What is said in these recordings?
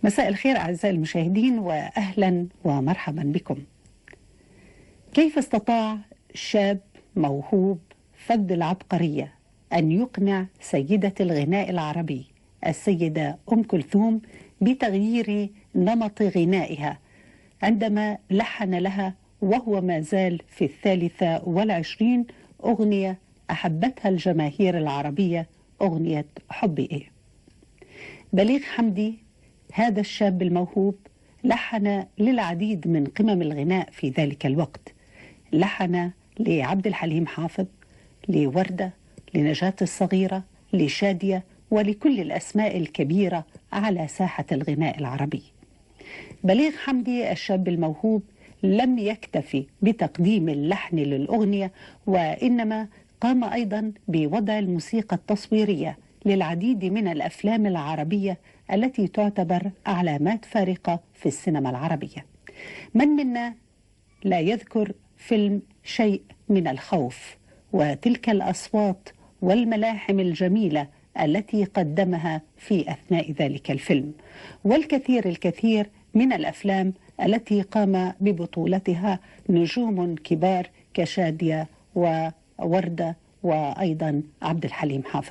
مساء الخير أعزائي المشاهدين وأهلا ومرحبا بكم كيف استطاع شاب موهوب فذ العبقرية أن يقنع سيدة الغناء العربي السيدة أم كلثوم بتغيير نمط غنائها عندما لحن لها وهو ما زال في الثالثة والعشرين أغنية أحبتها الجماهير العربية أغنية حبي إيه بليغ حمدي هذا الشاب الموهوب لحن للعديد من قمم الغناء في ذلك الوقت لحن لعبد الحليم حافظ لوردة لنجاة الصغيرة لشادية ولكل الأسماء الكبيرة على ساحة الغناء العربي بليغ حمدي الشاب الموهوب لم يكتفي بتقديم اللحن للأغنية وإنما قام أيضا بوضع الموسيقى التصويرية للعديد من الافلام العربيه التي تعتبر علامات فارقه في السينما العربيه. من منا لا يذكر فيلم شيء من الخوف وتلك الاصوات والملاحم الجميله التي قدمها في اثناء ذلك الفيلم والكثير الكثير من الافلام التي قام ببطولتها نجوم كبار كشاديه وورده وايضا عبد الحليم حافظ.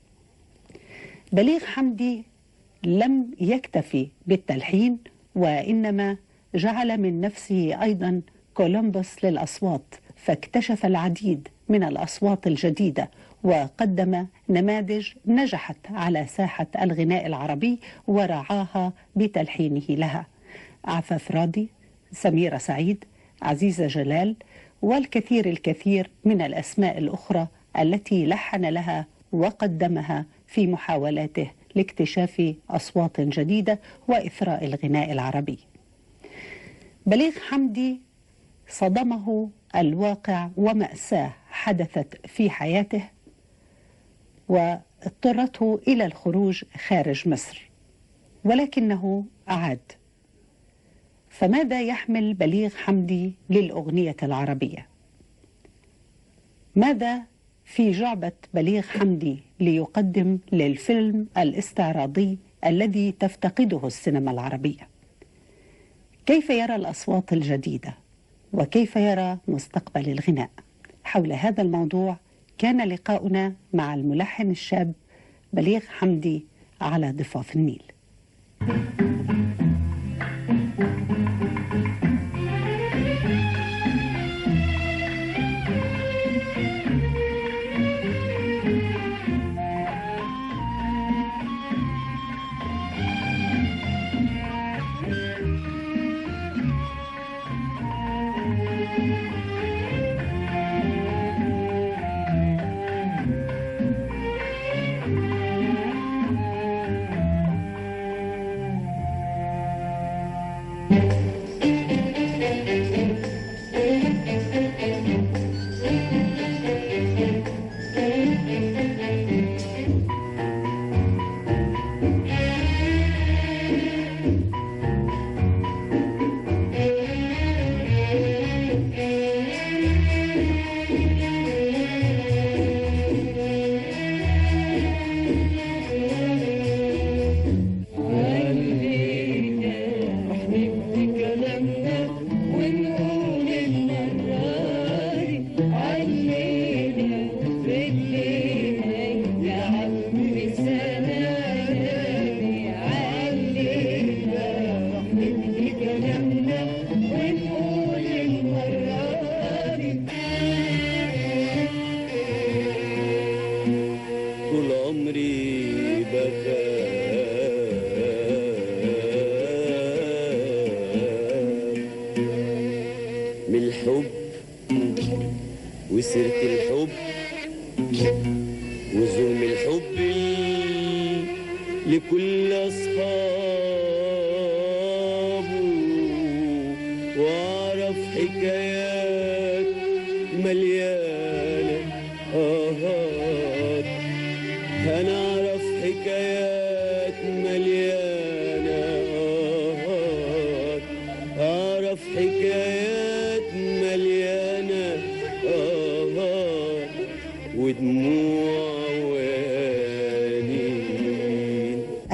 بليغ حمدي لم يكتفي بالتلحين وإنما جعل من نفسه أيضا كولومبوس للأصوات فاكتشف العديد من الأصوات الجديدة وقدم نماذج نجحت على ساحة الغناء العربي ورعاها بتلحينه لها عفاف راضي سميرة سعيد عزيزة جلال والكثير الكثير من الأسماء الأخرى التي لحن لها وقدمها في محاولاته لاكتشاف أصوات جديدة وإثراء الغناء العربي بليغ حمدي صدمه الواقع ومأساة حدثت في حياته واضطرته إلى الخروج خارج مصر ولكنه أعاد فماذا يحمل بليغ حمدي للأغنية العربية؟ ماذا في جعبة بليغ حمدي ليقدم للفيلم الاستعراضي الذي تفتقده السينما العربية كيف يرى الأصوات الجديدة وكيف يرى مستقبل الغناء حول هذا الموضوع كان لقاؤنا مع الملحن الشاب بليغ حمدي على ضفاف النيل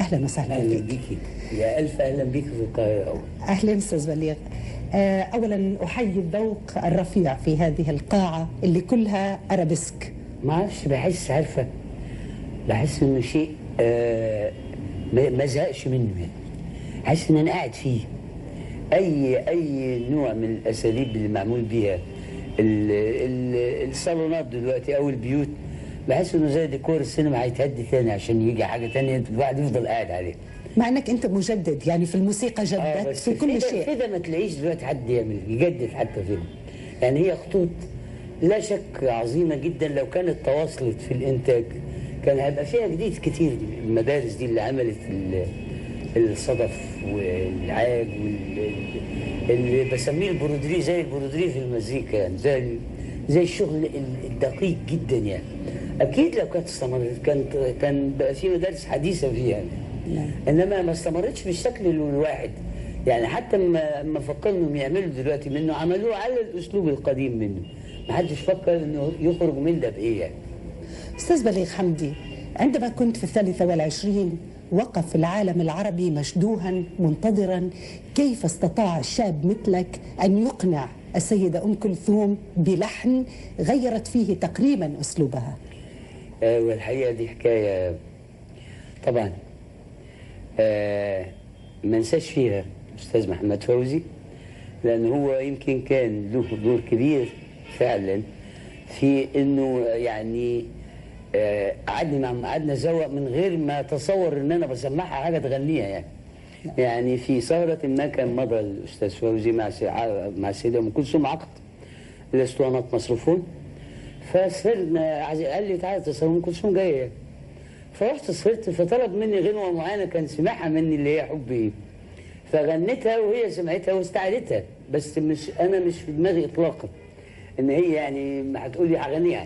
اهلا وسهلا اهلا بك بيكي يا الف اهلا بيكي في القاهره أول. اهلا استاذ بليغ آه، اولا احيي الذوق الرفيع في هذه القاعه اللي كلها ارابيسك ما اعرفش بحس عارفه بحس انه شيء آه ما ما زهقش منه يعني حاسس ان انا قاعد فيه اي اي نوع من الاساليب اللي معمول بيها ال- ال- الصالونات دلوقتي او البيوت بحس انه زي ديكور السينما هيتهد تاني عشان يجي حاجه تانية الواحد يفضل قاعد عليها مع انك انت مجدد يعني في الموسيقى آه، جددت بس في كل كده- شيء كده ما تلاقيش دلوقتي حد يعمل يجدد حتى فيلم يعني هي خطوط لا شك عظيمه جدا لو كانت تواصلت في الانتاج كان هيبقى فيها جديد كتير المدارس دي اللي عملت ال- الصدف والعاج وال- اللي بسميه البرودري زي البرودري في المزيكا يعني زي ال- زي الشغل ال- الدقيق جدا يعني اكيد لو كانت استمرت كان كان بقى في مدارس حديثه فيها يعني. نعم. انما ما استمرتش بالشكل الواحد يعني حتى ما ما فكروا انهم يعملوا دلوقتي منه عملوه على الاسلوب القديم منه ما حدش فكر انه يخرج من ده بايه يعني استاذ بليغ حمدي عندما كنت في الثالثة والعشرين وقف العالم العربي مشدوها منتظرا كيف استطاع الشاب مثلك أن يقنع السيدة أم كلثوم بلحن غيرت فيه تقريبا أسلوبها آه والحقيقه دي حكايه طبعا آه ما انساش فيها استاذ محمد فوزي لان هو يمكن كان له دور كبير فعلا في انه يعني آه، قعدني مع قعدنا سوا من غير ما اتصور ان انا بسمعها حاجه تغنيها يعني يعني في سهرة ما كان مضى الأستاذ فوزي مع سي- مع السيدة أم كلثوم عقد الأسطوانات مصروفون فسهرنا عايز- قال لي تعالى تسهر أم كلثوم جاية يعني. فرحت سهرت فطلب مني غنوة معينة كان سمعها مني اللي هي حب إيه فغنيتها وهي سمعتها واستعادتها بس مش أنا مش في دماغي إطلاقا إن هي يعني ما هتقولي أغنيها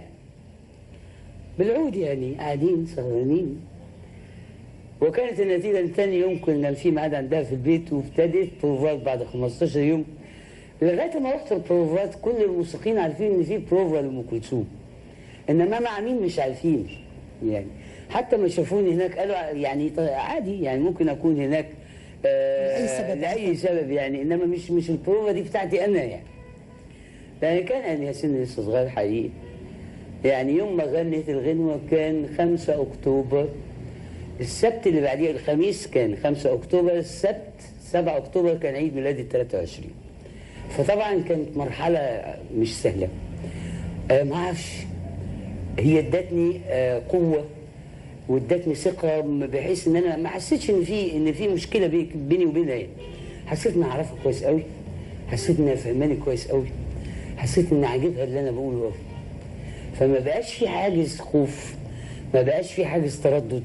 بالعود يعني قاعدين سهرانين وكانت النتيجة إن تاني يوم كنا في ميعاد عندها في البيت وابتدت بروفات بعد 15 يوم لغاية ما رحت البروفات كل الموسيقيين عارفين إن في بروفا لأم كلثوم إنما مع مين مش عارفين يعني حتى ما شافوني هناك قالوا يعني طيب عادي يعني ممكن أكون هناك آه لأي سبب لأي سبب يعني إنما مش مش البروفا دي بتاعتي أنا يعني لأن كان يعني سن لسه صغير حقيقي يعني يوم ما غنت الغنوة كان 5 أكتوبر السبت اللي بعديه الخميس كان 5 أكتوبر السبت 7 أكتوبر كان عيد ميلادي ال 23 فطبعا كانت مرحلة مش سهلة آه ما اعرفش هي ادتني آه قوة وادتني ثقة بحيث ان انا ما حسيتش ان في ان في مشكلة بي- بيني وبينها يعني حسيت اني اعرفها كويس قوي حسيت انها فهماني كويس قوي حسيت ان عاجبها اللي انا بقوله قوي فما بقاش في حاجز خوف ما بقاش في حاجز تردد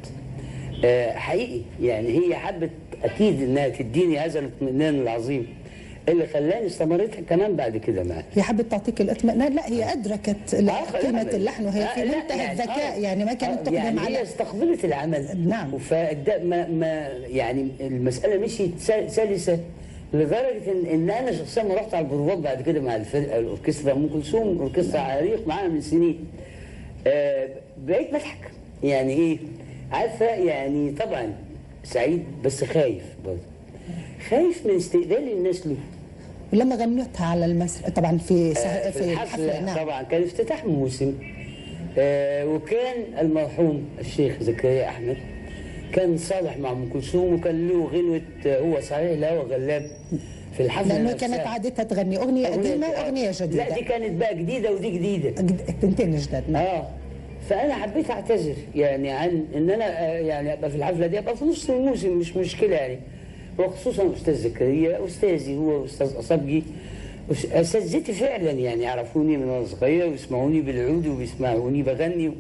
آه حقيقي يعني هي حبت اكيد انها تديني هذا الاطمئنان العظيم اللي خلاني استمرت كمان بعد كده معاها هي حبت تعطيك الاطمئنان لا هي أدركت ال- آه، لا، قيمة لا، اللحن وهي آه، في لا، منتهى يعني، الذكاء آه، يعني ما كانت آه، تقدم يعني على هي استقبلت العمل نعم. فده ما, ما يعني المساله مشيت سل- سلسه لدرجه ان, إن انا شخصيا ما رحت على البروفات بعد كده مع الفرقه الاوركسترا ام كلثوم اوركسترا عريق معانا من سنين آه بقيت بضحك يعني ايه عارفه يعني طبعا سعيد بس خايف برضه خايف من استقبال الناس له لما غنتها على المسرح طبعا في سه... في الحفلة نعم طبعا كان افتتاح موسم آه وكان المرحوم الشيخ زكريا احمد كان صالح مع ام كلثوم وكان له غنوه آه، هو صحيح الهوى غلاب في الحفله لأنه نفسها. كانت عادتها تغني أغنية قديمة آه، وأغنية جديدة لا دي كانت بقى جديده ودي جديده جد- تنتين جداد نعم. اه فانا حبيت اعتذر يعني عن ان انا آه، يعني ابقى في الحفله دي ابقى في نص الموسم مش مشكله يعني وخصوصا استاذ زكريا استاذي هو استاذ اصبجي أس- اساتذتي فعلا يعني يعرفوني من وانا صغير ويسمعوني بالعود وبيسمعوني بغني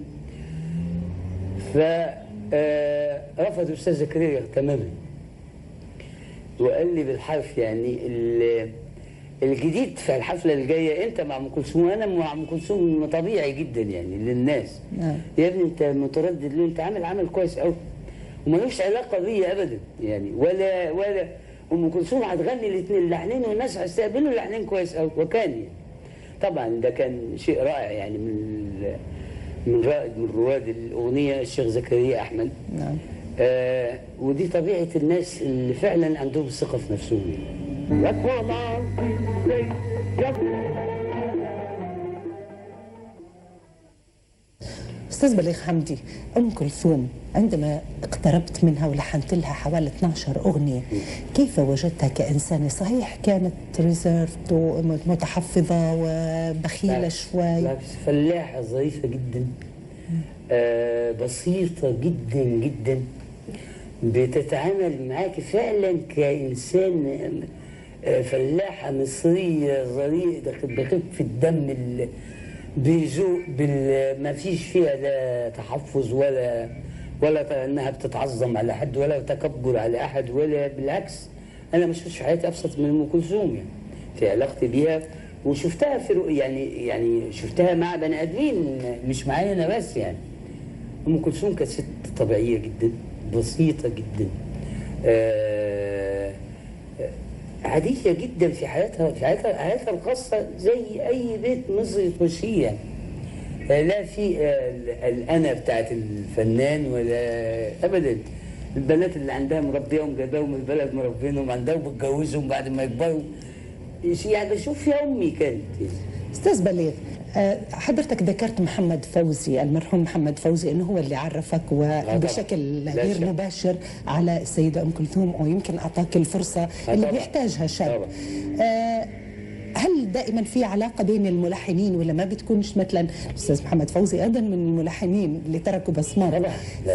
ف آه، رفض استاذ زكريا تماما وقال لي بالحرف يعني ال- الجديد في الحفله الجايه انت مع ام كلثوم وانا مع ام كلثوم طبيعي جدا يعني للناس نعم. يا ابني انت متردد ليه انت عامل عمل كويس قوي وملوش علاقه بيا ابدا يعني ولا ولا ام كلثوم هتغني الاثنين اللحنين والناس هيستقبلوا اللحنين كويس قوي وكان يعني طبعا ده كان شيء رائع يعني من ال- من رائد من رواد الاغنيه الشيخ زكريا احمد نعم آه ودي طبيعه الناس اللي فعلا عندهم الثقه في نفسهم يعني. يقوى مع أستاذ بليغ حمدي أم كلثوم عندما اقتربت منها ولحنت لها حوالي 12 أغنية كيف وجدتها كإنسانة صحيح كانت ريزيرفد ومتحفظة وبخيلة لا، شوي لا، بس فلاحة ظريفة جدا آه بسيطة جدا جدا بتتعامل معاك فعلا كإنسان آه، فلاحة مصرية ظريفة دقيق في الدم ال- بذوق بال- ما فيش فيها لا تحفظ ولا ولا ت- انها بتتعظم على حد ولا تكبر على احد ولا بالعكس انا ما شفتش في حياتي ابسط من ام كلثوم يعني في علاقتي بيها وشفتها في رؤ- يعني يعني شفتها مع بني ادمين مش معايا انا بس يعني ام كلثوم كانت ست طبيعيه جدا بسيطه جدا آه آه، عاديه جدا في حياتها في حياتها حياتها الخاصه زي اي بيت مصري تخشيه يعني آه، لا في آه، ال- الانا بتاعت الفنان ولا ابدا البنات اللي عندها مربيهم جايباهم من البلد مربينهم عندها وبتجوزهم بعد ما يكبروا يعني بشوف فيها امي كانت أستاذ بليغ آه، حضرتك ذكرت محمد فوزي المرحوم محمد فوزي انه هو اللي عرفك طبعاً. وبشكل لا غير شك. مباشر على السيده ام كلثوم ويمكن اعطاك الفرصه اللي طبعاً. بيحتاجها شاب طبعاً. آه، هل دائما في علاقه بين الملحنين ولا ما بتكونش مثلا الاستاذ محمد فوزي ايضا من الملحنين اللي تركوا بصمات طبعاً. لا.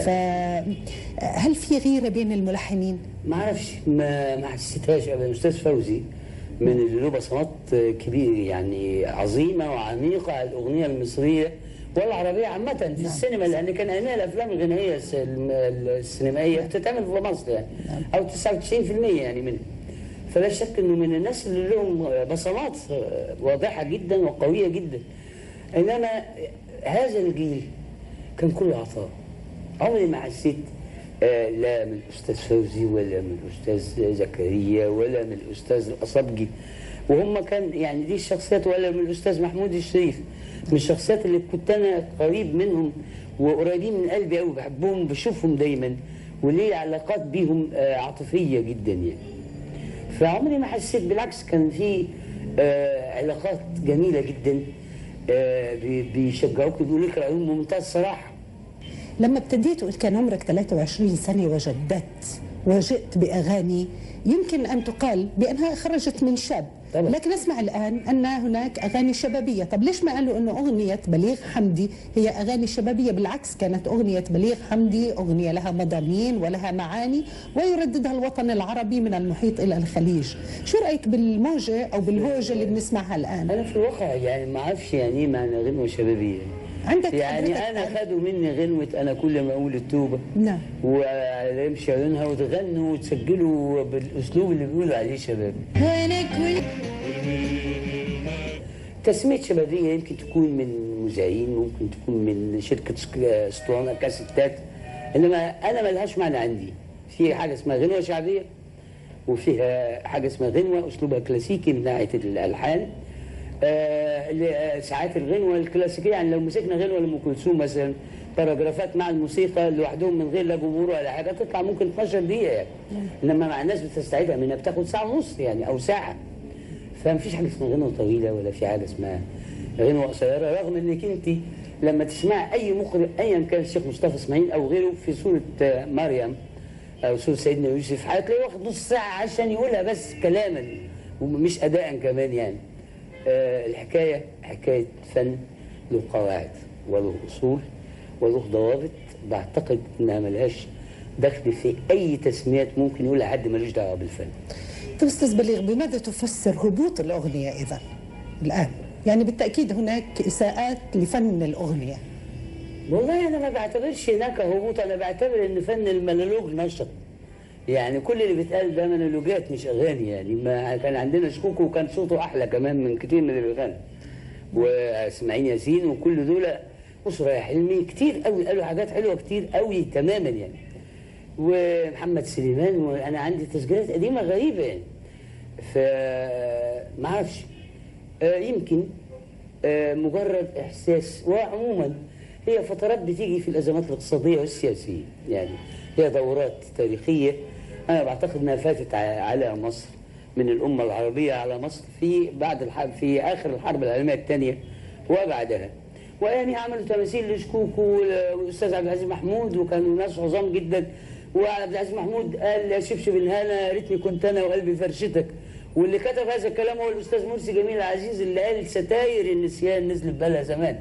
فهل في غيره بين الملحنين؟ ما اعرفش ما ما حسيتهاش ابدا الاستاذ فوزي من اللي له بصمات كبير يعني عظيمه وعميقه على الاغنيه المصريه والعربيه عامه في السينما لان كان انا الافلام الغنائيه الس- الم- السينمائيه بتتعمل في مصر يعني او 99% يعني منها فلا شك انه من الناس اللي لهم بصمات واضحه جدا وقويه جدا انما هذا الجيل كان كله عطاء عمري ما حسيت آه، لا من الاستاذ فوزي ولا من الاستاذ زكريا ولا من الاستاذ الاصبجي وهم كان يعني دي الشخصيات ولا من الاستاذ محمود الشريف من الشخصيات اللي كنت انا قريب منهم وقريبين من قلبي قوي بحبهم بشوفهم دايما وليه علاقات بيهم آه، عاطفيه جدا يعني فعمري ما حسيت بالعكس كان في آه، علاقات جميله جدا آه، بي- بيشجعوك بيقولوا لك العلوم بمنتهى الصراحه لما ابتديت وقلت كان عمرك 23 سنة وجدت وجئت بأغاني يمكن أن تقال بأنها خرجت من شاب طبعا. لكن اسمع الآن أن هناك أغاني شبابية طب ليش ما قالوا أنه أغنية بليغ حمدي هي أغاني شبابية بالعكس كانت أغنية بليغ حمدي أغنية لها مضامين ولها معاني ويرددها الوطن العربي من المحيط إلى الخليج شو رأيك بالموجة أو بالهوجة اللي بنسمعها الآن انا في الواقع يعني ما اعرفش يعني ايه معنى غنوه شبابيه عندك يعني حضرتك- انا خدوا مني غنوه انا كل ما اقول التوبه نعم ويمشي عليها وتغنوا وتسجلوا بالاسلوب اللي بيقولوا عليه شباب انا كنت تسمية شبابية يمكن تكون من مذيعين ممكن تكون من شركة سك- اسطوانة كاسيتات انما انا ملهاش معنى عندي في حاجة اسمها غنوة شعبية وفيها حاجة اسمها غنوة اسلوبها كلاسيكي من ناحية الالحان آه اللي- آه، ساعات الغنوة الكلاسيكية يعني لو مسكنا غنوة لأم كلثوم مثلا باراجرافات مع الموسيقى لوحدهم من غير لا جمهور ولا حاجة تطلع ممكن 12 دقيقة يعني انما مع الناس بتستعيدها منها بتاخد ساعة ونص يعني او ساعة فما فيش حاجه اسمها غنوه طويله ولا في حاجه اسمها غنوه قصيره رغم انك انت لما تسمع اي مقرئ ايا كان الشيخ مصطفى اسماعيل او غيره في سوره آه، مريم او سوره سيدنا يوسف هتلاقيه واخد نص ساعه عشان يقولها بس كلاما ومش اداء كمان يعني آه، الحكايه حكايه فن له قواعد وله اصول وله ضوابط بعتقد انها ملهاش دخل في اي تسميات ممكن يقولها حد ملوش دعوه بالفن طيب استاذ بليغ بماذا تفسر هبوط الاغنيه اذا الان؟ يعني بالتاكيد هناك اساءات لفن الاغنيه. والله انا ما بعتبرش هناك هبوط انا بعتبر ان فن المونولوج نشط يعني كل اللي بيتقال ده مونولوجات مش اغاني يعني ما كان عندنا شكوكو وكان صوته احلى كمان من كتير من اللي بيغنوا واسماعيل ياسين وكل دول اسره يا حلمي كتير قوي قالوا حاجات حلوه كتير قوي تماما يعني ومحمد سليمان وانا عندي تسجيلات قديمه غريبه يعني فما اعرفش آه، يمكن آه، مجرد احساس وعموما هي فترات بتيجي في الازمات الاقتصاديه والسياسيه يعني هي دورات تاريخيه انا بعتقد انها فاتت ع- على مصر من الامه العربيه على مصر في بعد الحرب في اخر الحرب العالميه الثانيه وبعدها ويعني عملوا تماثيل لشكوكو والاستاذ عبد العزيز محمود وكانوا ناس عظام جدا وعبد العزيز محمود قال يا شبشب الهنا يا ريتني كنت انا وقلبي فرشتك واللي كتب هذا الكلام هو الاستاذ مرسي جميل عزيز اللي قال ستاير النسيان نزلت بالها زمان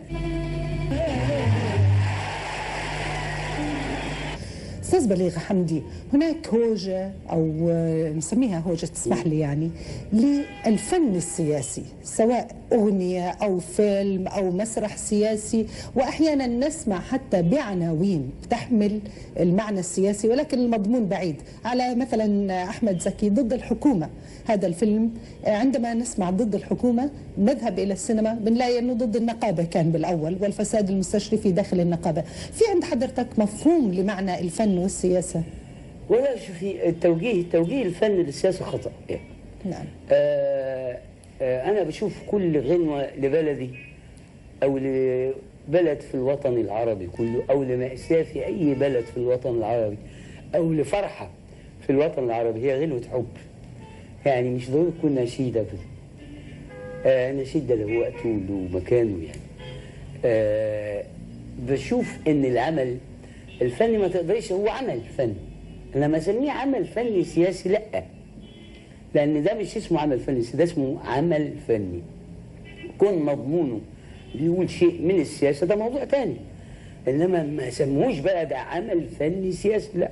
استاذ بليغ حمدي هناك هوجه او آه، نسميها هوجه تسمح لي يعني للفن السياسي سواء اغنيه او فيلم او مسرح سياسي واحيانا نسمع حتى بعناوين تحمل المعنى السياسي ولكن المضمون بعيد على مثلا احمد زكي ضد الحكومه هذا الفيلم آه، عندما نسمع ضد الحكومه نذهب الى السينما بنلاقي انه ضد النقابه كان بالاول والفساد المستشرفي داخل النقابه في عند حضرتك مفهوم لمعنى الفن والسياسه ولا شوفي التوجيه توجيه الفن للسياسه خطا يعني نعم آه آه انا بشوف كل غنوه لبلدي او لبلد في الوطن العربي كله او لمأساة في اي بلد في الوطن العربي او لفرحه في الوطن العربي هي غنوه حب يعني مش ضروري تكون نشيده كده آه نشيد ده له وقته وله مكانه يعني آه بشوف ان العمل الفني ما تقدريش هو عمل فني انا ما اسميه عمل فني سياسي لا لان ده مش اسمه عمل فني ده اسمه عمل فني كون مضمونه بيقول شيء من السياسه ده موضوع تاني انما ما سموش بقى ده عمل فني سياسي لا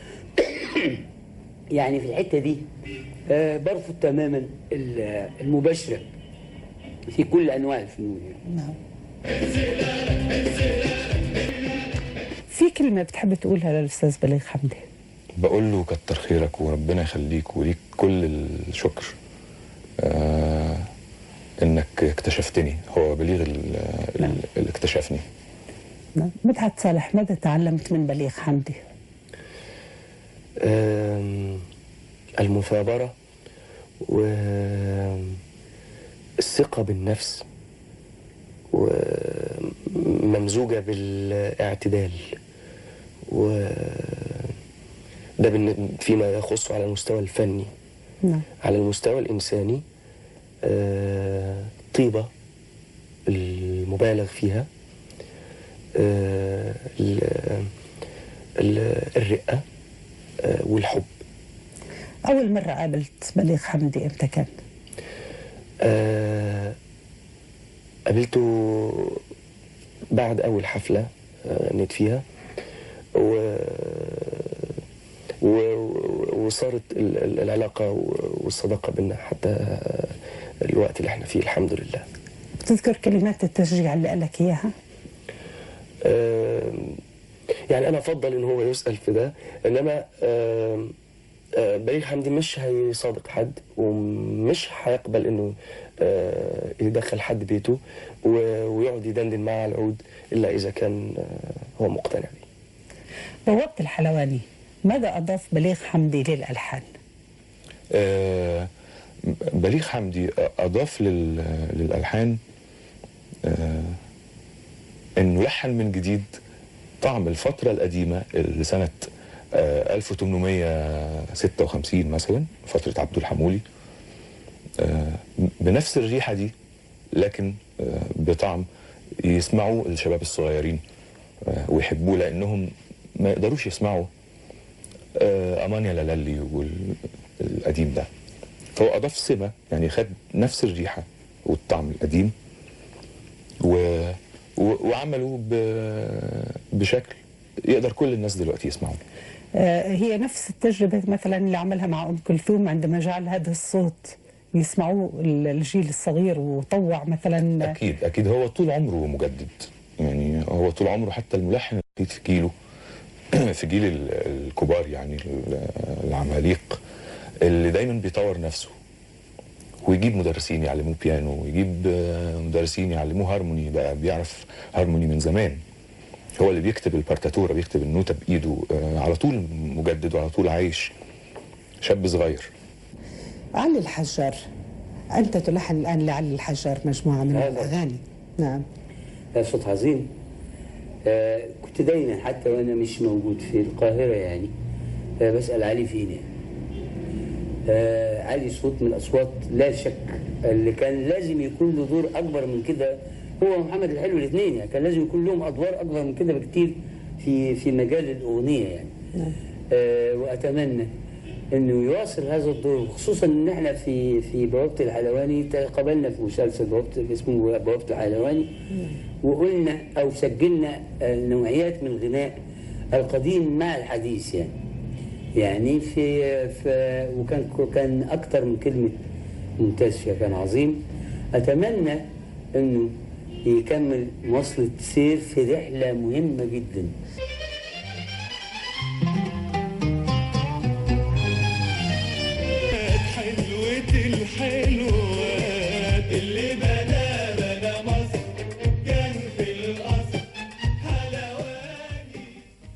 يعني في الحته دي آه برفض تماما ال- المباشره في كل انواع الفنون يعني. نعم في كلمة بتحب تقولها للأستاذ بليغ حمدي بقول له كتر خيرك وربنا يخليك وليك كل الشكر آه انك اكتشفتني هو بليغ ال- ال- اللي اكتشفني نعم. مدحت صالح ماذا تعلمت من بليغ حمدي آم، المثابرة والثقة بالنفس وممزوجة بالاعتدال و ده بالن- فيما يخص على المستوى الفني نعم على المستوى الإنساني آه، طيبة المبالغ فيها آه، ال- ال- الرقة آه، والحب أول مرة قابلت بليغ حمدي إمتى كان؟ آه، قابلته بعد أول حفلة آه، غنيت فيها و... و... وصارت ال- ال- العلاقة والصداقة بينا حتى الوقت اللي احنا فيه الحمد لله بتذكر كلمات التشجيع اللي قالك إياها؟ آم، يعني انا افضل ان هو يسال في ده انما آم، آه، بليغ حمدي مش هيصادق حد ومش هيقبل انه آه، يدخل حد بيته و- ويقعد يدندن معاه على العود الا اذا كان آه، هو مقتنع بيه بوابة الحلواني ماذا أضاف بليغ حمدي للألحان؟ آه بليغ حمدي اضاف لل- للالحان آه انه لحن من جديد طعم الفتره القديمه اللي سنه آه 1856 مثلا فتره عبد الحمولي آه بنفس الريحه دي لكن آه بطعم يسمعوا الشباب الصغيرين آه ويحبوه لانهم ما يقدروش يسمعوا آه، امانيا لالي والقديم ده فهو اضاف سمه يعني خد نفس الريحه والطعم القديم و... و... وعمله ب... بشكل يقدر كل الناس دلوقتي يسمعوه آه، هي نفس التجربة مثلا اللي عملها مع أم كلثوم عندما جعل هذا الصوت يسمعوه ال- الجيل الصغير وطوع مثلا اكيد اكيد هو طول عمره مجدد يعني هو طول عمره حتى الملحن الوحيد في جيله في جيل ال- الكبار يعني ال- العماليق اللي دايما بيطور نفسه ويجيب مدرسين يعلموه بيانو ويجيب آه، مدرسين يعلموه هارموني بقى بيعرف هارموني من زمان هو اللي بيكتب البارتاتورة بيكتب النوتة بإيده آه، على طول مجدد وعلى طول عايش شاب صغير علي الحجار أنت تلحن الآن لعلي الحجار مجموعة من هذا. الأغاني نعم ده صوت عظيم آه كنت دايما حتى وانا مش موجود في القاهره يعني آه بسال علي فين يعني آه علي صوت من الاصوات لا شك اللي كان لازم يكون له دور اكبر من كده هو ومحمد الحلو الاثنين يعني كان لازم يكون لهم ادوار اكبر من كده بكتير في في مجال الاغنيه يعني آه واتمنى انه يواصل هذا الدور خصوصا ان احنا في في بوابه الحلواني تقابلنا في مسلسل بوابه اسمه بوابه الحلواني وقلنا او سجلنا آه، نوعيات من الغناء القديم مع الحديث يعني يعني في, في وكان كان اكتر من كلمه ممتاز فيها كان عظيم اتمنى انه يكمل مواصله سير في رحله مهمه جدا حلوة الحلوات اللي بنا بنا مصر كان في الأصل حلواني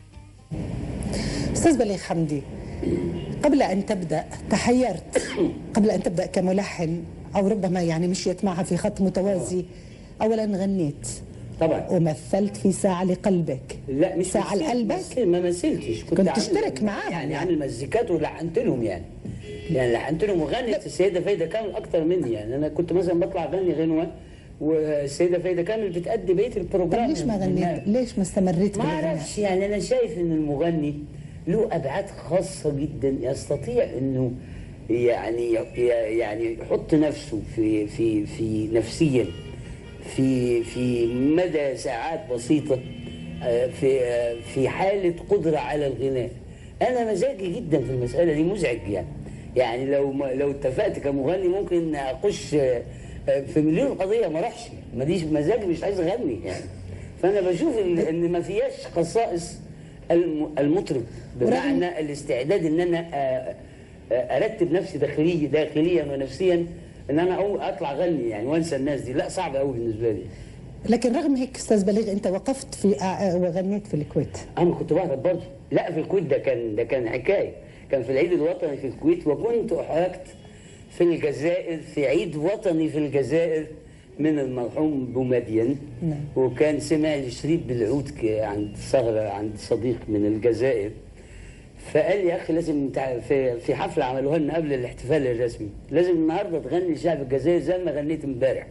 أستاذ بليغ حمدي قبل أن تبدأ تحيرت قبل أن تبدأ كملحن أو ربما يعني مشيت معها في خط متوازي أولا غنيت طبعا ومثلت في ساعة لقلبك لا مش ساعة مثلت- لقلبك مثل- ما مثلتش كنت عامل- تشترك معاهم يعني يعني. عامل مزيكات ولحنت لهم يعني يعني لحنت لهم وغنت السيده فايده كامل اكتر مني يعني انا كنت مثلا بطلع اغني غنوه والسيده فايده كامل بتأدي بقيه طب البروجرام ليش ما منها. غنيت ليش ما استمريت ما بالغناء اعرفش يعني انا شايف ان المغني له ابعاد خاصه جدا يستطيع انه يعني يعني يحط نفسه في في في نفسيا في في مدى ساعات بسيطه آه، في آه، في حاله قدره على الغناء انا مزاجي جدا في المساله دي مزعج يعني يعني لو ما لو اتفقت كمغني ممكن اخش آه، آه، في مليون قضيه ما اروحش ماليش مزاجي مش عايز اغني يعني فانا بشوف ان إن ما فيهاش خصائص الم- المطرب بمعنى الاستعداد ان انا آه، آه، ارتب نفسي داخليا داخليا ونفسيا ان انا أقوم اطلع اغني يعني وانسى الناس دي لا صعب قوي بالنسبه لي لكن رغم هيك أستاذ بليغ أنت وقفت في آه، آه، وغنيت في الكويت انا كنت بهرب برضه لا في الكويت ده كان ده كان حكايه كان في العيد الوطني في الكويت وكنت احرجت في الجزائر في عيد وطني في الجزائر من المرحوم بومدين نعم. وكان سمع لي شريط بالعود ك- عند سهره عند صديق من الجزائر فقال لي يا اخي لازم تع- في في حفله عملوها لنا قبل الاحتفال الرسمي لازم النهارده تغني شعب الجزائر زي ما غنيت امبارح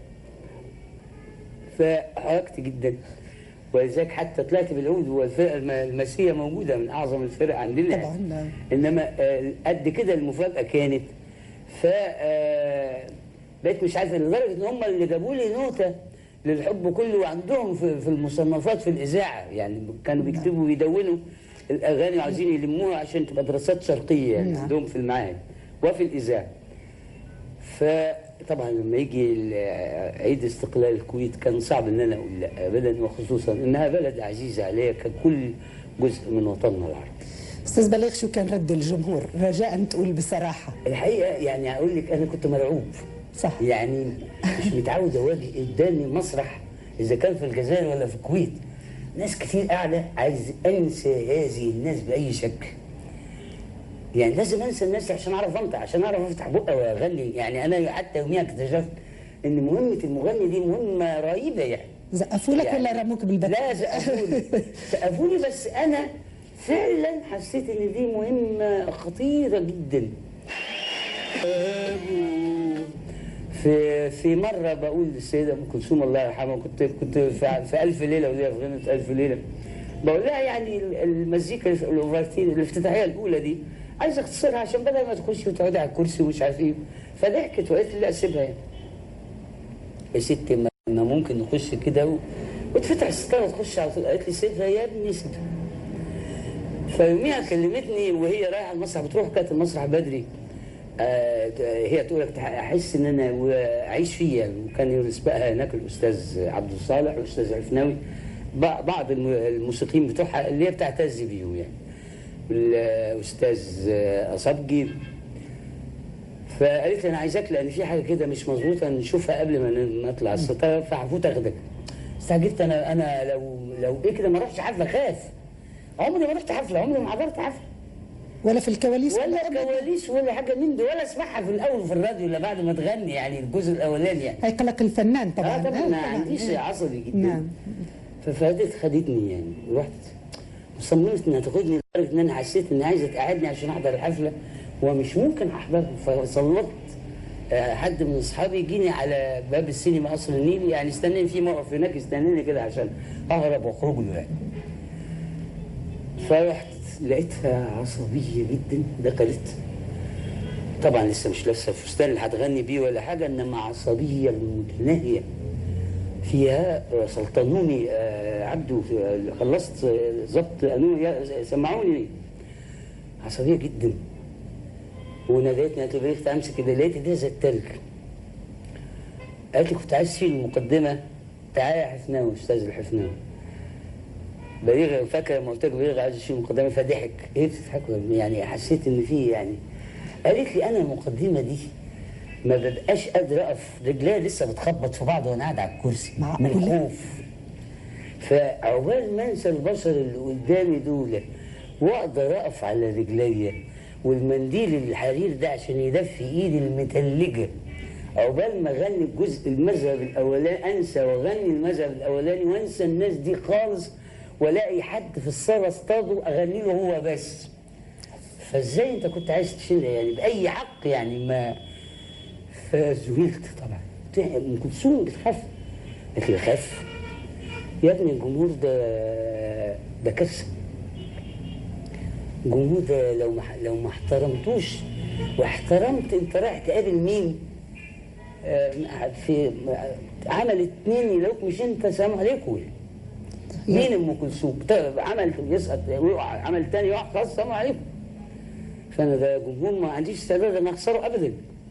فحركت جدا ولذلك حتى طلعت بالعود والفرقه الم- المسيه موجوده من اعظم الفرق عندنا طبعاً، نعم. انما آه، قد كده المفاجاه كانت ف آه، بقيت مش عارف لدرجه ان هم اللي جابوا لي نوته للحب كله وعندهم في في المصنفات في الاذاعه يعني كانوا بيكتبوا ويدونوا الاغاني وعايزين يلموها عشان تبقى دراسات شرقيه يعني نعم. عندهم في المعاهد وفي الاذاعه فطبعا لما يجي ال- عيد استقلال الكويت كان صعب ان انا اقول لا ابدا وخصوصا انها بلد عزيزه عليا ككل جزء من وطننا العربي. أستاذ بليغ شو كان رد الجمهور رجاء تقول بصراحة الحقيقه يعني اقول لك انا كنت مرعوب صح يعني مش متعود اواجه قدامي مسرح اذا كان في الجزائر ولا في الكويت ناس كتير قاعده عايز انسى هذه الناس باي شكل يعني لازم انسى الناس عشان اعرف انطق عشان اعرف افتح بقى واغني يعني انا حتى يوميها اكتشفت ان مهمه المغني دي مهمه رهيبه يعني زقفوا لك يعني ولا رموك بالبتاع لا سقفوني سقفوني بس انا فعلا حسيت ان دي مهمه خطيره جدا في في مره بقول للسيده ام كلثوم الله يرحمها كنت كنت في, في الف ليله وليله في غنى الف ليله بقول لها يعني المزيكا الاوفرتين الافتتاحيه الاولى دي عايز اختصرها عشان بدل ما تخشي وتقعدي على الكرسي ومش عارف ايه فضحكت وقالت لي لا سيبها يعني يا ستي ما ما ممكن نخش كده و... وتفتح الستاره تخش على طول قالت لي سيبها يا ابني سيبها فيوميها كلمتني وهي رايحه المسرح بتروح كانت المسرح بدري آه هي تقول لك تح- احس ان انا اعيش فيها وكان يسبقها هناك الاستاذ عبد الصالح والاستاذ عفناوي بع- بعض الم- الموسيقيين بتوعها اللي هي بتعتز بيهم يعني الاستاذ آه، اصبجي فقالت لي انا عايزاك لان في حاجه كده مش مظبوطه نشوفها قبل ما ن- نطلع الستاره فهفوت اخدك استعجبت انا انا لو لو ايه كده ما رحتش حفله خاف عمري ما رحت حفله عمري ما حضرت حفله ولا في الكواليس ولا أبداً. كواليس ولا حاجه من دي ولا اسمعها في الاول في الراديو الا بعد ما تغني يعني الجزء الاولاني يعني هي قلق الفنان طبعا اه طبعا آه، ما عنديش إيه. عصبي جدا نعم ففادت خدتني يعني رحت وصممت انها تاخدني لدرجه ان انا حسيت ان عايزه تقعدني عشان احضر الحفله ومش ممكن احضرها فصلت آه، حد من اصحابي يجيني على باب السينما قصر النيل يعني استناني في موقف هناك يستناني كده عشان اهرب واخرج له يعني فرحت لقيتها عصبيه جدا دخلت طبعا لسه مش لابسه الفستان اللي هتغني بيه ولا حاجه انما عصبيه متناهيه فيها آه، سلطنوني آه، عبده آه، خلصت آه، ظبط قالوا لي يا- سمعوني عصبيه جدا وناديتني قالت لي بليغ امسك كده لقيت ايديها زي التلج قالت لي كنت عايز تشيل المقدمه تعالى يا حفناوي استاذ الحفناوي بليغ فاكر لما قلت لك بليغ عايز يشيل المقدمه فضحك ايه بتضحكوا يعني حسيت ان في يعني قالت لي انا المقدمه دي ما ببقاش قادر اقف رجليا لسه بتخبط في بعض وانا قاعد على الكرسي من معقولة؟ الخوف فعقبال ما انسى البشر اللي قدامي دول واقدر اقف على رجليا والمنديل الحرير ده عشان يدفي ايدي المتلجه عقبال ما اغني الجزء المذهب الاولاني انسى واغني المذهب الاولاني وانسى الناس دي خالص والاقي حد في الصاله اصطاده اغني له هو بس فازاي انت كنت عايز تشيلها يعني باي حق يعني ما فزهلت طبعا قلت لها ام كلثوم بتخاف قالت لي خاف يا ابني الجمهور ده ده كارثه الجمهور ده لو ما لو ما احترمتوش واحترمت انت رايح تقابل مين آه، في عمل اتنين يلاقوك مش انت سلام عليكم مين ام كلثوم طيب عمل يسقط يقع عمل تاني يقع خلاص سلام عليكم فانا ده جمهور ما عنديش استعداد ان اخسره ابدا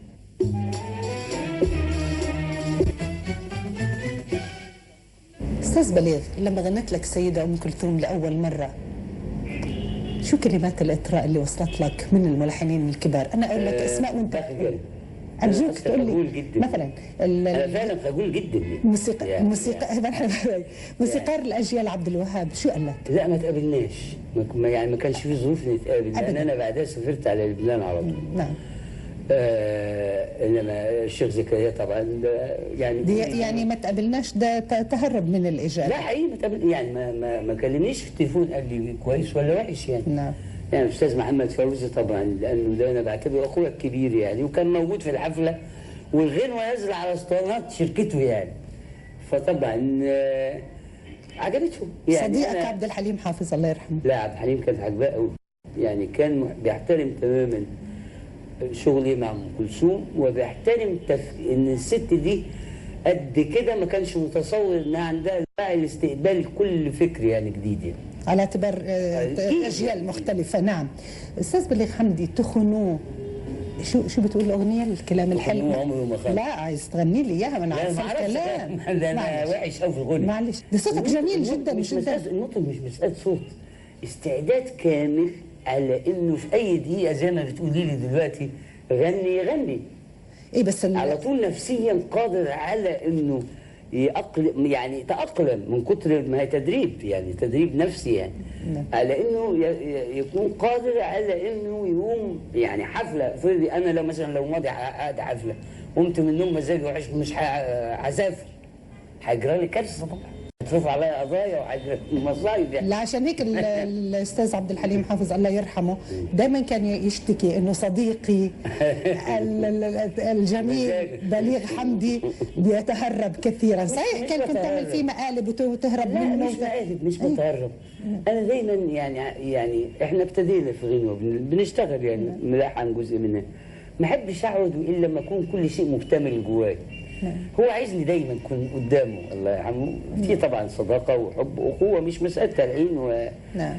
استاذ بليغ لما غنت لك سيده ام كلثوم لاول مره شو كلمات الاطراء اللي وصلت لك من الملحنين الكبار انا اقول لك آه، اسماء وانت بخجل. ارجوك أنا تقول خجول لي جدا. مثلا ال- انا ال- فعلا خجول جدا موسيقى يعني- موسيقى موسيقار الاجيال عبد الوهاب شو قال لك؟ لا ما تقابلناش ما- ما يعني ما كانش في ظروف نتقابل لان أبداً. انا بعدها سافرت على لبنان على طول نعم آه انما الشيخ زكريا طبعا ده يعني دي يعني ما تقابلناش ده ت- تهرب من الاجابه لا حقيقي ما تقابل يعني ما ما, ما كلمنيش في التليفون قال لي كويس ولا وحش يعني نعم يعني الاستاذ محمد فوزي طبعا لانه ده انا بعتبره اخويا الكبير يعني وكان موجود في الحفله والغنوه نازله على اسطوانات شركته يعني فطبعا آه، عجبته يعني صديقك أنا- عبد الحليم حافظ الله يرحمه لا عبد الحليم كان عاجباه قوي يعني كان مح- بيحترم تماما شغلي مع ام كلثوم وبيحترم تف... ان الست دي قد كده ما كانش متصور انها عندها الوعي لاستقبال كل فكر يعني جديد يعني. على اعتبار آه، أكيد. اجيال مختلفه نعم استاذ بليغ حمدي تخنوه شو شو بتقول الاغنيه الكلام الحلو تخنوه عمره ما خان. لا عايز تغني لي اياها ما انا لا عارفه ما اعرفش الكلام ده- ده انا معلش. وحش قوي في الغنى معلش ده صوتك جميل النطق جدا مش جدا مسألة النطق مش مسألة صوت استعداد كامل على انه في اي دقيقة زي ما بتقولي لي دلوقتي غني يغني ايه بس ال- على طول نفسيا قادر على انه يأقلم يعني تأقلم من كتر ما هي تدريب يعني تدريب نفسي يعني نعم. على انه ي- ي- يكون قادر على انه يقوم يعني حفله افرضي انا لو مثلا لو ماضي قاعد حفله قمت من النوم مزاجي وحش مش ه- هسافر هيجرى لي كارثه طبعا هترفع عليا قضايا وهيجرى لي مصايب يعني لا عشان هيك ال- الاستاذ عبد الحليم حافظ الله يرحمه دائما كان يشتكي انه صديقي ال- ال- الجميل مزاجك. بليغ حمدي بيتهرب كثيرا صحيح مش كان كنت تعمل بتهرب. فيه مقالب وت- وتهرب لا منه مش مقالب مش بتهرب انا دايما يعني يعني احنا ابتدينا في غنوه بن- بنشتغل يعني ملحن جزء منها ما احبش اقعد الا لما اكون كل شيء مكتمل جواي هو عايزني دايما اكون قدامه الله يرحمه في طبعا صداقه وحب واخوه مش مساله تلعين و نعم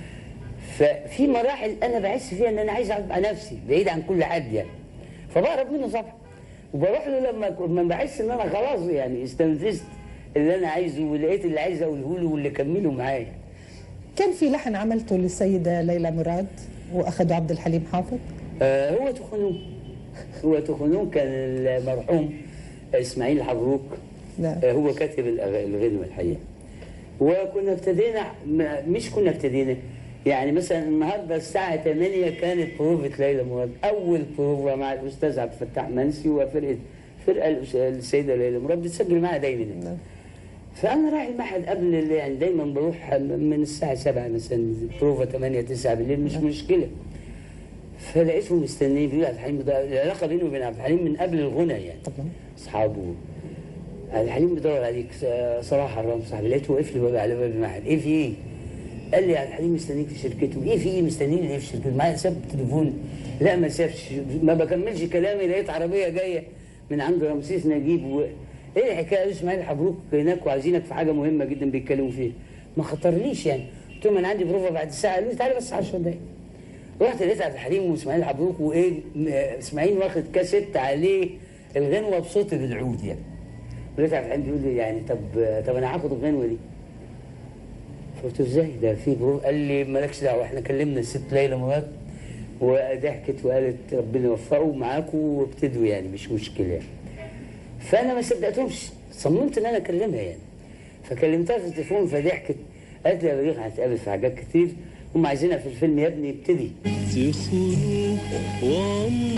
ففي مراحل انا بحس فيها ان انا عايز اقعد مع نفسي بعيد عن كل حد يعني فبهرب منه طبعا وبروح له لما لما بحس ان انا خلاص يعني استنفذت اللي انا عايزه ولقيت اللي عايز اقوله له واللي كمله معايا كان في لحن عملته للسيده ليلى مراد واخذه عبد الحليم حافظ آه هو تخنون هو تخنون كان المرحوم اسماعيل حبروك نعم. آه هو كاتب الأغ- الغنوة الحقيقة وكنا ابتدينا م- مش كنا ابتدينا يعني مثلا النهارده الساعة 8 كانت بروفة ليلى مراد أول بروفة مع الأستاذ عبد الفتاح منسي وفرقة فرقة الأس- السيدة ليلى مراد بتسجل معاها دايما فانا رايح المعهد قبل ال- يعني دايما بروح من الساعه 7 مثلا بروفا 8 9 بالليل مش مشكله فلقيتهم مستنيين بيقولوا عبد الحليم ده العلاقه بينه وبين عبد الحليم من قبل الغنى يعني طبعا اصحابه عبد الحليم بيدور عليك س- صلاح الرام صاحبي لقيته واقف لي باب على باب المعهد ايه في ايه؟ قال لي عبد الحليم مستنيك في شركته ايه في ايه مستنيني ليه في شركته معايا ساب التليفون لا ما سابش ما بكملش كلامي لقيت عربيه جايه من عند رمسيس نجيب و... ايه الحكايه قالوا اسماعيل حبروك هناك وعايزينك في حاجه مهمه جدا بيتكلموا فيها ما خطرليش يعني قلت لهم انا عندي بروفا بعد ساعه قالوا لي تعالى بس 10 دقايق رحت لقيت عبد الحليم واسماعيل حبروك وايه م- اسماعيل واخد كاسيت عليه الغنوه بصوت بالعود يعني لقيت عبد الحليم بيقول لي يعني طب طب انا هاخد الغنوه دي قلت له ازاي ده في برو قال لي مالكش دعوه احنا كلمنا الست ليلى مراد وضحكت وقالت ربنا يوفقه معاكم وابتدوا يعني مش مشكله يعني. فانا ما صدقتهمش صممت ان انا اكلمها يعني فكلمتها في التليفون فضحكت قالت لي يا بليغ هنتقابل في حاجات كتير هم عايزينها في الفيلم يا ابني ابتدي تخرج وعمر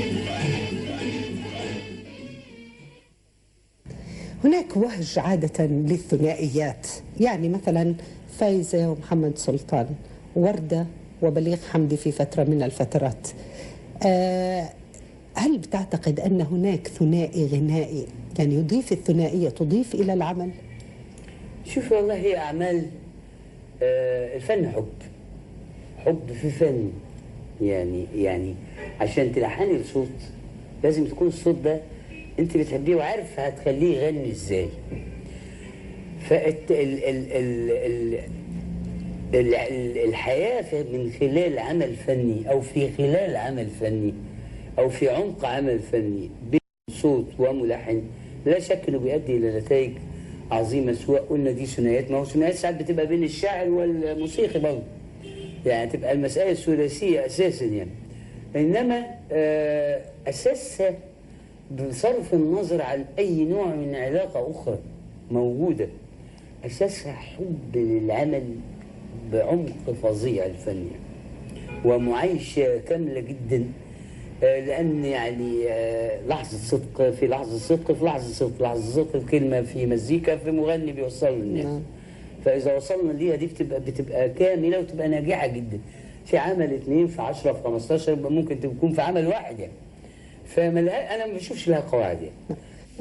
هناك وهج عادة للثنائيات يعني مثلا فايزة ومحمد سلطان وردة وبليغ حمدي في فترة من الفترات آه، هل بتعتقد أن هناك ثنائي غنائي يعني يضيف الثنائية تضيف إلى العمل شوف والله هي اعمال آه الفن حب حب في فن يعني يعني عشان تلحني الصوت لازم تكون الصوت ده انت بتحبيه وعارف هتخليه يغني ازاي فالت ال ال ال ال ال ال الحياة في من خلال عمل فني أو في خلال عمل فني أو في عمق عمل فني بين صوت وملحن لا شك إنه بيؤدي إلى نتائج عظيمة سواء قلنا دي ثنائيات ما هو ثنائيات ساعات بتبقى بين الشاعر والموسيقي برضه يعني تبقى المسألة ثلاثية أساسا يعني إنما آه، أساسها بصرف النظر عن أي نوع من علاقة أخرى موجودة أساسها حب للعمل بعمق فظيع الفني ومعايشة كاملة جدا آه، لأن يعني آه، لحظة صدق في لحظة صدق في لحظة صدق لحظة صدق في كلمة في مزيكا في مغني بيوصل للناس نعم. فإذا وصلنا ليها دي بتبقى بتبقى كاملة وتبقى ناجحة جدا في عمل اثنين في 10 في 15 يبقى ممكن تكون في عمل واحد يعني فملها أنا ما بشوفش لها قواعد يعني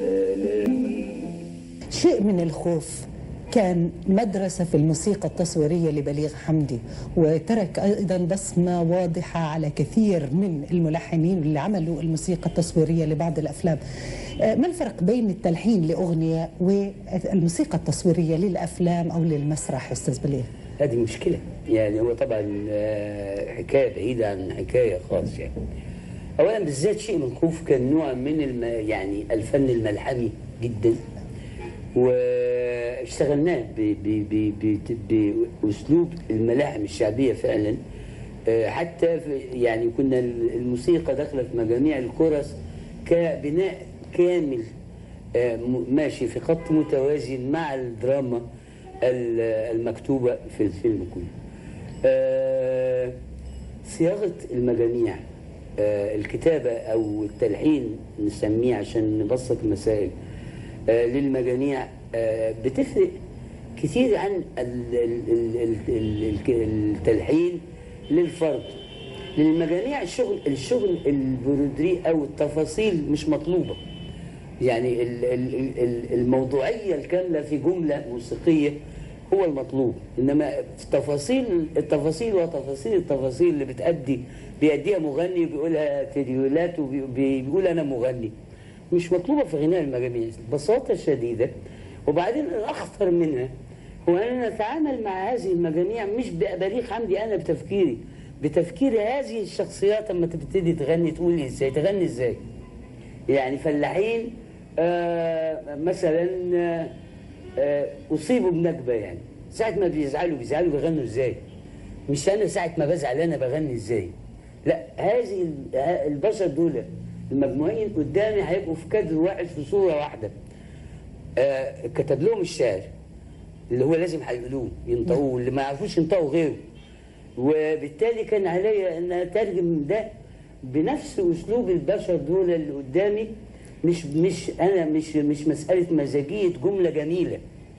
شيء من الخوف كان مدرسة في الموسيقى التصويرية لبليغ حمدي وترك أيضا بسمة واضحة على كثير من الملحنين اللي عملوا الموسيقى التصويرية لبعض الأفلام آه، ما الفرق بين التلحين لأغنية والموسيقى التصويرية للأفلام أو للمسرح أستاذ بليغ هذه مشكلة يعني هو طبعا آه، حكاية بعيدة عن حكاية خالص يعني أولا بالذات شيء من خوف كان نوع من الم... يعني الفن الملحمي جدا واشتغلناه ب... ب... ب... ب... بأسلوب الملاحم الشعبية فعلا آه، حتى في يعني كنا الموسيقى داخلة في مجاميع الكورس كبناء كامل آه، م- ماشي في خط متوازن مع الدراما ال- المكتوبة في الفيلم كله آه، صياغة المجاميع آه، الكتابة أو التلحين نسميه عشان نبسط المسائل آه، للمجاميع آه، بتفرق كتير عن ال- ال- ال- ال- ال- التلحين للفرد للمجاميع الشغل الشغل البرودري أو التفاصيل مش مطلوبة يعني ال- ال- ال- ال- الموضوعية الكاملة في جملة موسيقية هو المطلوب إنما تفاصيل التفاصيل وتفاصيل التفاصيل اللي بتأدي بيأديها مغني بيقولها تريولات وبيقول أنا مغني مش مطلوبة في غناء المجاميع ببساطة شديدة وبعدين الأخطر منها هو أننا نتعامل مع هذه المجاميع مش ببليغ حمدي أنا بتفكيري بتفكير هذه الشخصيات لما تبتدي تغني تقول لي ازاي تغني ازاي يعني فلاحين آه مثلا آه آه اصيبوا بنكبه يعني ساعه ما بيزعلوا بيزعلوا بيغنوا ازاي مش انا ساعه ما بزعل انا بغني ازاي لا هذه ال- ه- البشر دول المجموعين قدامي هيبقوا في كادر واحد في صوره واحده آه كتب لهم الشعر اللي هو لازم هيقولوه ينطقوه اللي ما يعرفوش ينطقوا غيره وبالتالي كان عليا ان اترجم ده بنفس اسلوب البشر دول اللي قدامي مش مش انا مش مش مساله مزاجيه جمله جميله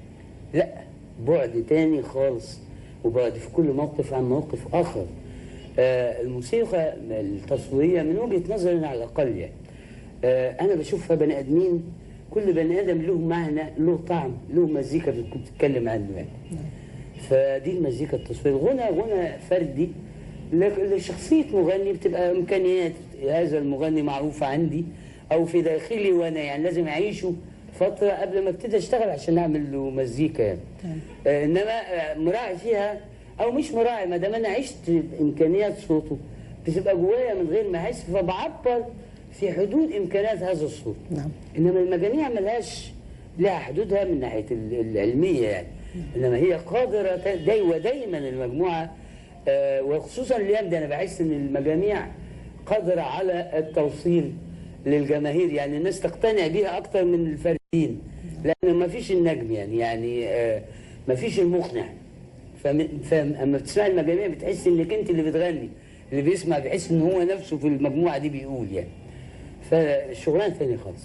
لا بعد تاني خالص وبعد في كل موقف عن موقف اخر آه الموسيقى التصويريه من وجهه نظري على الاقل يعني آه انا بشوفها بني ادمين كل بني ادم له معنى له طعم له مزيكا كنت بتتكلم عنه يعني فدي المزيكا التصوير غنى غنى فردي لكن لشخصية مغني بتبقى إمكانيات هذا المغني معروفة عندي أو في داخلي وأنا يعني لازم أعيشه فترة قبل ما ابتدي أشتغل عشان أعمل له مزيكا يعني آه إنما آه، مراعي فيها أو مش مراعي ما دام أنا عشت إمكانيات صوته بتبقى جوايا من غير ما أحس فبعبر في حدود إمكانيات هذا الصوت نعم. إنما المجاميع ملهاش لها حدودها من ناحية ال- العلمية يعني إنما هي قادرة ت- داي ودايما المجموعة آه، وخصوصا الأيام دي أنا بحس إن المجاميع قادرة على التوصيل للجماهير يعني الناس تقتنع بيها أكتر من الفردين لأن ما فيش النجم يعني يعني آه، ما فيش المقنع فم- فاما بتسمع المجاميع بتحس انك انت اللي بتغني اللي بيسمع بيحس ان هو نفسه في المجموعه دي بيقول يعني فالشغلانه ثانيه خالص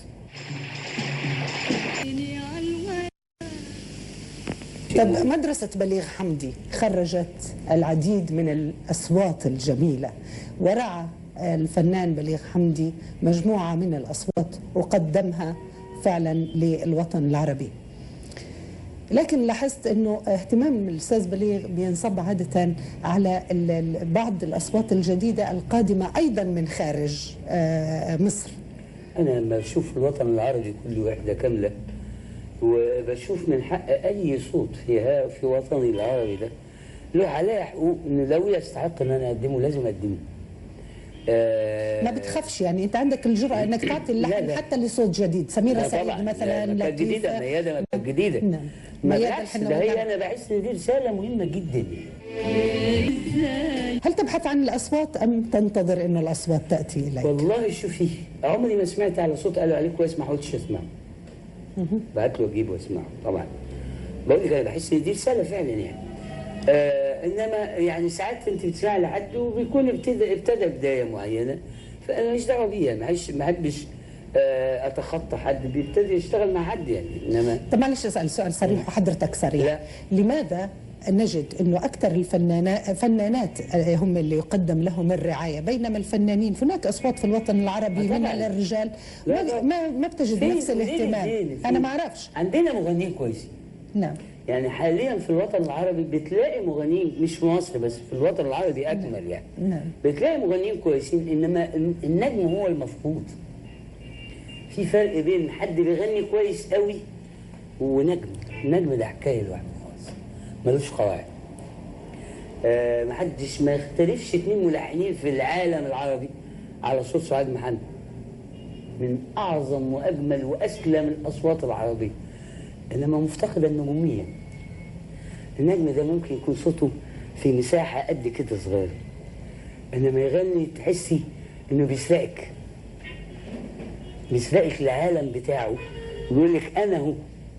طب مدرسة بليغ حمدي خرجت العديد من الأصوات الجميلة ورعى الفنان بليغ حمدي مجموعة من الأصوات وقدمها فعلا للوطن العربي لكن لاحظت انه اهتمام الاستاذ بليغ بينصب عاده على ال- ال- بعض الاصوات الجديده القادمه ايضا من خارج آه، مصر انا لما بشوف الوطن العربي كله وحده كامله وبشوف من حق اي صوت في ها في وطني العربي ده له عليه حقوق انه لو يستحق ان انا اقدمه لازم اقدمه آه، ما بتخافش يعني انت عندك الجرأه انك تعطي لا، اللحن لا. حتى لصوت جديد سميرة لا سعيد طبعاً، مثلا لا، ما كانت جديده لطيفة. ميادة ما كانت جديده نعم ما ميادة بالعكس الحنة ده هي والنعم. انا بحس ان دي رساله مهمه جدا هل تبحث عن الاصوات ام تنتظر ان الاصوات تاتي اليك؟ والله شوفي عمري ما سمعت على صوت قالوا عليه كويس ما حاولتش اسمعه بعت له اجيبه واسمعه طبعا بقول لك انا بحس ان دي رساله فعلا يعني آه انما يعني ساعات انت بتسمع لحد وبيكون ابتدى ابتدى بدايه معينه فانا مش دعوه بيها ما حش- ما احبش آه اتخطى حد بيبتدي يشتغل مع حد يعني انما طب معلش اسال سؤال صريح وحضرتك صريح لا. لماذا نجد انه اكثر الفنانات فنانات آه، هم اللي يقدم لهم الرعايه بينما الفنانين هناك اصوات في الوطن العربي آه، طبعاً. من الرجال لا، ما, لا. ما, ما بتجد فين- نفس فين- الاهتمام فين- انا فين؟ ما اعرفش عندنا مغنيين كويسين نعم يعني حاليا في الوطن العربي بتلاقي مغنيين مش في مصر بس في الوطن العربي اجمل يعني نعم. بتلاقي مغنيين كويسين انما النجم هو المفقود في فرق بين حد بيغني كويس قوي ونجم النجم ده حكايه لوحده خالص ملوش قواعد آه محدش ما يختلفش اتنين ملحنين في العالم العربي على صوت سعاد محمد من اعظم واجمل واسلم الاصوات العربيه انما مفتقده النجوميه النجم ده ممكن يكون صوته في مساحه قد كده صغيره انما يغني تحسي انه بيسرقك بيسرقك العالم بتاعه ويقول لك انا هو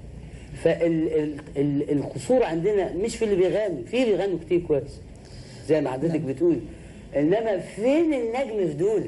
فالقصور عندنا مش في اللي بيغني في بيغنوا كتير كويس زي ما حضرتك بتقول انما فين النجم في دول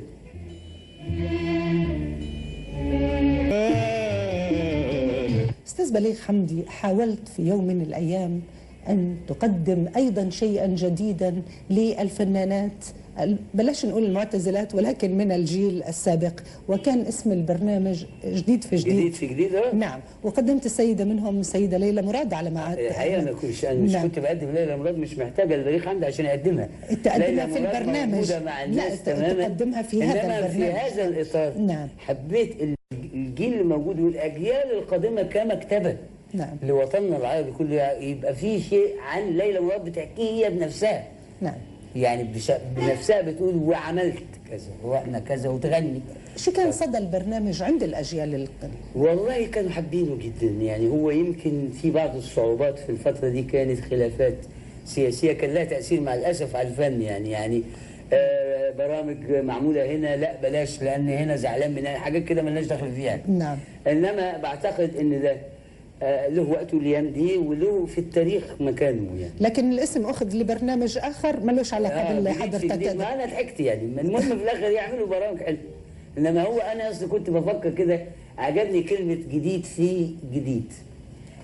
استاذ بليغ حمدي حاولت في يوم من الايام ان تقدم ايضا شيئا جديدا للفنانات ال- بلاش نقول المعتزلات ولكن من الجيل السابق وكان اسم البرنامج جديد في جديد, جديد في جديد اه نعم وقدمت السيدة منهم السيدة ليلى مراد على ما الحقيقه انا كنت انا مش نعم. كنت بقدم ليلى مراد مش محتاجه البريق عندي عشان اقدمها تقدمها ليلى في مراد البرنامج. موجودة مع لا، الناس ت- تماما تقدمها في هذا إنما في البرنامج. هذا الاطار نعم. حبيت الجيل اللي موجود والاجيال القادمه كمكتبه نعم. لوطننا العربي كله يبقى في شيء عن ليلى مراد بتحكيه هي بنفسها نعم يعني بش... بنفسها بتقول وعملت كذا وانا كذا وتغني شو كان صدى البرنامج عند الأجيال ال- والله كانوا حابينه جدا يعني هو يمكن في بعض الصعوبات في الفترة دي كانت خلافات سياسية كان لها تأثير مع الأسف على الفن يعني يعني آه برامج معمولة هنا لا بلاش لأن هنا زعلان من حاجات كده ملناش دخل فيها نعم. إنما بعتقد إن ده آه له وقته الأيام دي وله في التاريخ مكانه يعني لكن الاسم أخذ لبرنامج آخر ملوش علاقة باللي جديد في حضرتك جديد. ما انا ضحكت يعني المهم في الاخر يعملوا برامج حلوه انما هو انا اصلا كنت بفكر كده عجبني كلمه جديد في جديد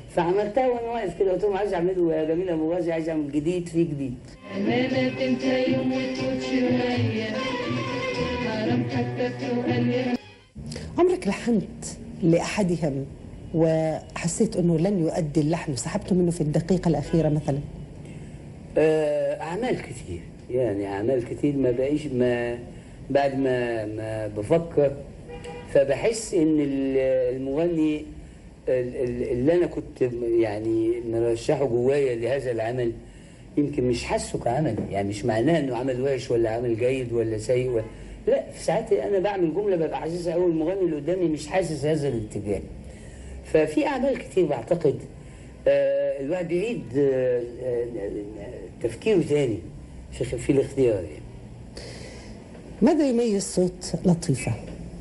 فعملتها وانا واقف كده قلت لهم عايز اعمله يا جميل ابو غازي عايز اعمل جديد في جديد أمانة تنسى يوم وتفوت شوية حرام حتى تقول عمرك لحنت لأحدهم وحسيت أنه لن يؤدي اللحن وسحبته منه في الدقيقة الأخيرة مثلا آه، اعمال كتير يعني اعمال كتير ما بقيش ما بعد ما ما بفكر فبحس ان ال- المغني ال- ال- اللي انا كنت يعني مرشحه جوايا لهذا العمل يمكن مش حاسه كعمل يعني مش معناه انه عمل وحش ولا عمل جيد ولا سيء ولا لا في ساعات انا بعمل جمله ببقى حاسسها قوي المغني اللي قدامي مش حاسس هذا الاتجاه ففي اعمال كتير بعتقد آه، الواحد بيعيد آه، آه، تفكيره تاني في في الاختيار يعني. ماذا يميز صوت لطيفة؟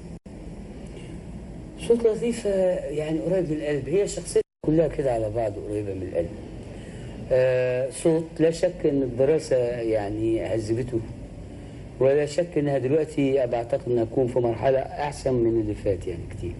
صوت لطيفة يعني قريب من القلب هي شخصيتها كلها كده على بعض قريبة من القلب آه صوت لا شك ان الدراسة يعني هذبته ولا شك انها دلوقتي بعتقد انها تكون في مرحلة احسن من اللي فات يعني كتير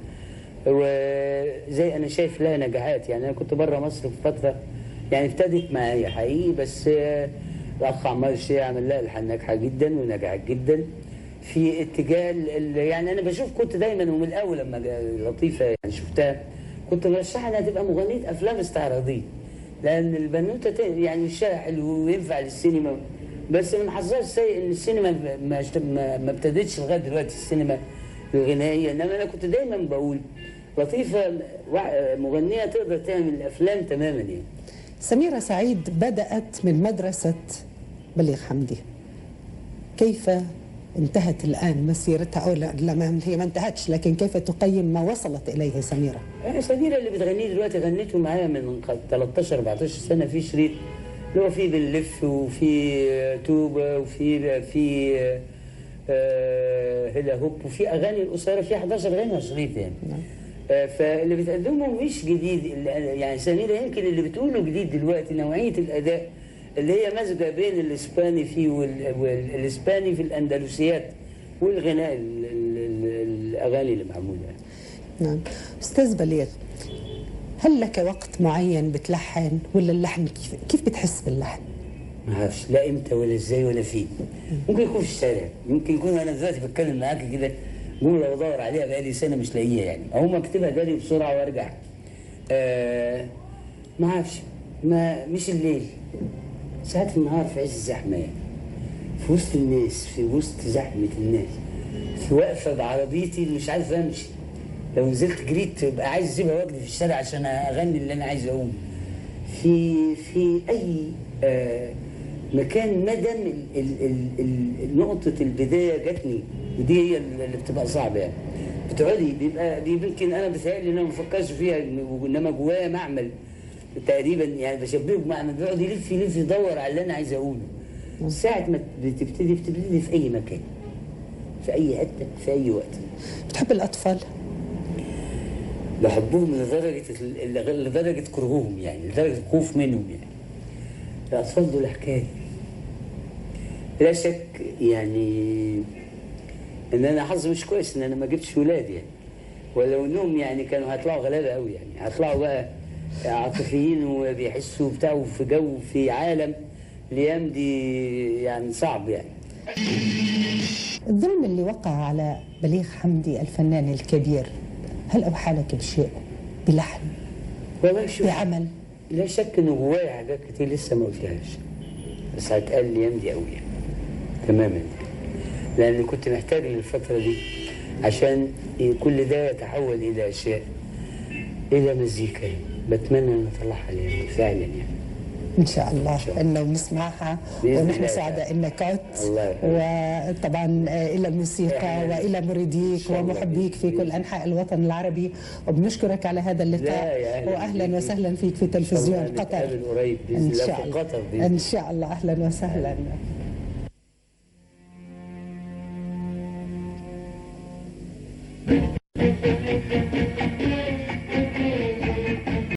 وزي انا شايف لها نجاحات يعني انا كنت بره مصر في فترة يعني ابتدت معايا حقيقي بس آه الاخ عمار الشيخ عمل لها الحان ناجحة جدا ونجحت جدا في اتجاه ال- ال- يعني انا بشوف كنت دايما ومن الاول لما جا- لطيفه يعني شفتها كنت مرشحها انها تبقى مغنيه افلام استعراضيه لان البنوته ت- يعني وشها حلو وينفع للسينما بس من حظها السيء ان السينما ب- ما اشت- ما ما ابتدتش لغايه دلوقتي السينما الغنائيه انما انا كنت دايما بقول لطيفه وا- مغنيه تقدر تعمل افلام تماما يعني سميرة سعيد بدأت من مدرسة بليغ حمدي كيف انتهت الآن مسيرتها أو لا لا، ما هي ما انتهتش لكن كيف تقيم ما وصلت إليه سميرة يعني سميرة اللي بتغنيه دلوقتي غنيته معايا من قد 13 14 سنه في شريط اللي هو فيه بنلف وفي توبه وفي في آه، هلا هوب وفي اغاني القصيره في 11 غنى شريط يعني آه، فاللي بتقدمه مش جديد اللي- يعني سميرة يمكن اللي بتقوله جديد دلوقتي نوعيه الاداء اللي هي مزجه بين الاسباني في وال- والاسباني في الاندلسيات والغناء ال- ال- ال- الاغاني اللي معموله يعني. نعم أستاذ بليغ هل لك وقت معين بتلحن ولا اللحن كيف, كيف بتحس باللحن؟ ما اعرفش لا امتى ولا ازاي ولا فين ممكن يكون في الشارع يمكن يكون انا دلوقتي بتكلم معاك كده جمله بدور عليها بقالي سنه مش لاقيها يعني اقوم اكتبها جالي بسرعه وارجع آه ما اعرفش ما مش الليل ساعات النهار في عز الزحمه يعني في وسط الناس في وسط زحمه الناس في واقفه بعربيتي مش عارف امشي لو نزلت جريت بقى عايز اسيبها واجري في الشارع عشان اغني اللي انا عايز اقوله في في اي آه مكان ما دام ال- ال- ال- ال- نقطه البدايه جاتني ودي هي اللي بتبقى صعبه يعني بتقعدي بيبقى بيبقى يمكن انا بتهيألي ان انا ما بفكرش فيها انما جوايا معمل تقريبا يعني بشبهه بمعمل بيقعد يلف يلف يدور على اللي انا عايز اقوله ساعة ما بتبتدي بتبتدي في أي مكان في أي حتة في أي وقت بتحب الأطفال؟ بحبهم لدرجة لدرجة كرههم يعني لدرجة الخوف منهم يعني الأطفال دول حكاية لا شك يعني إن أنا حظي مش كويس إن أنا ما جبتش ولاد يعني ولو إنهم يعني كانوا هيطلعوا غلابة قوي يعني هيطلعوا بقى عاطفيين وبيحسوا بتاعوا في جو في عالم الأيام دي يعني صعب يعني الظلم اللي وقع على بليغ حمدي الفنان الكبير هل أوحى لك بشيء بلحن والله شوف بعمل لا شك انه جوايا حاجات كتير لسه ما قلتهاش بس هتقال الايام دي قوي يعني تماما لان كنت محتاج للفتره دي عشان كل ده يتحول الى اشياء الى مزيكا يعني. بتمنى ان اطلعها الايام دي فعلا يعني إن شاء الله شاء الله. إنه بنسمعها بإذن ونحن الله سعداء إنك عدت الله يخليك. وطبعا آه، إلى الموسيقى إحنا- وإلى مريديك شاء الله ومحبيك في بإذن كل الله. أنحاء الوطن العربي وبنشكرك على هذا لا، اللقاء يا أهلا وأهلا بيك. وسهلا فيك في إن شاء تلفزيون الله قطر نتقابل قريب بإذن إن الله شاء في الله قطر بإذن إن شاء الله أهلا وسهلا